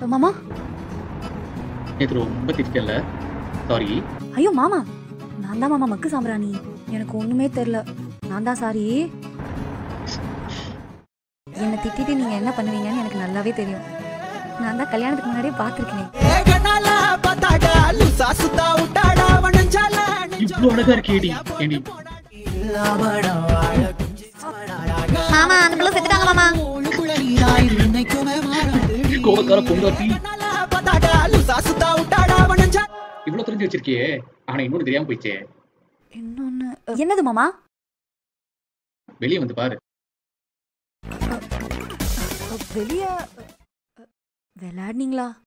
மாமா நேற்று ரொம்ப திட்டல சாரி ஐயோ மாமா நான் தான் மாமா மக்கு சாம்பிராணி எனக்கு ஒண்ணுமே தெரியல நான் தான் சாரி என்னை திட்டிட்டு நீங்க என்ன பண்ணுவீங்கன்னு எனக்கு நல்லாவே தெரியும் நான் தான் கல்யாணத்துக்கு முன்னாடியே பார்த்துருக்கேன் ஏகனால பார்த்தாடா லுசா சுத்தா விட்டாடா வனஞ்சால இவ்வளோ அழகா இருக்கேடி ஏடி மாமா அந்த பிள்ளை செத்துட்டாங்க மாமா கோவக்கார பொண்டாட்டி பார்த்தாடா லுசா சுத்தா விட்டாடா வனஞ்சா இவ்வளோ தெரிஞ்சு வச்சிருக்கியே ஆனா இன்னொன்னு தெரியாம போயிச்சே இன்னொன்னு என்னது மாமா வெளியே வந்து பாரு வெளிய விளையாடுனீங்களா